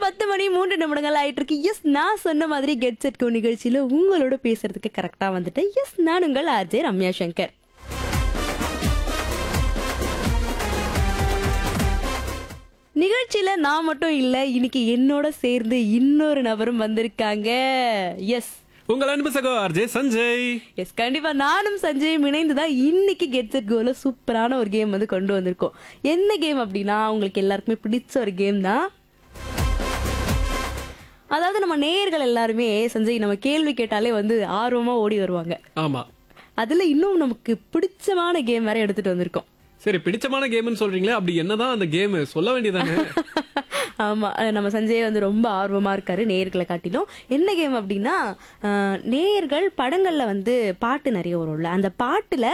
பத்து மணி மூன்று நிமிடங்கள் ஆயிட்டு இருக்கு எஸ் நான் சொன்ன மாதிரி கெட் செட் கோ நிகழ்ச்சியில உங்களோட பேசுறதுக்கு கரெக்டா வந்துட்டேன் எஸ் நான் உங்கள் ஆர்ஜே ரம்யா சங்கர் நிகழ்ச்சியில நான் மட்டும் இல்ல இன்னைக்கு என்னோட சேர்ந்து இன்னொரு நபரும் வந்திருக்காங்க எஸ் உங்கள் அன்பு சகோ ஆர்ஜே சஞ்சய் எஸ் கண்டிப்பா நானும் சஞ்சயும் இணைந்து தான் இன்னைக்கு கெட் செட் கோல சூப்பரான ஒரு கேம் வந்து கொண்டு வந்திருக்கோம் என்ன கேம் அப்படின்னா உங்களுக்கு எல்லாருக்குமே பிடிச்ச ஒரு கேம் தான் அதாவது நம்ம நேயர்கள் எல்லாருமே சஞ்சய் நம்ம கேள்வி கேட்டாலே வந்து ஆர்வமா ஓடி வருவாங்க ஆமா அதுல இன்னும் நமக்கு பிடிச்சமான கேம் வேற எடுத்துட்டு வந்திருக்கோம் சரி பிடிச்சமான கேம்னு சொல்றீங்களே அப்படி என்னதான் அந்த கேம் சொல்ல வேண்டியதானே ஆமா அஹ் நம்ம சஞ்சய் வந்து ரொம்ப ஆர்வமா இருக்காரு நேயர்களை காட்டிலும் என்ன கேம் அப்படின்னா அஹ், நேயர்கள் படங்கள்ல வந்து பாட்டு நிறைய வரும்ல அந்த பாட்டுல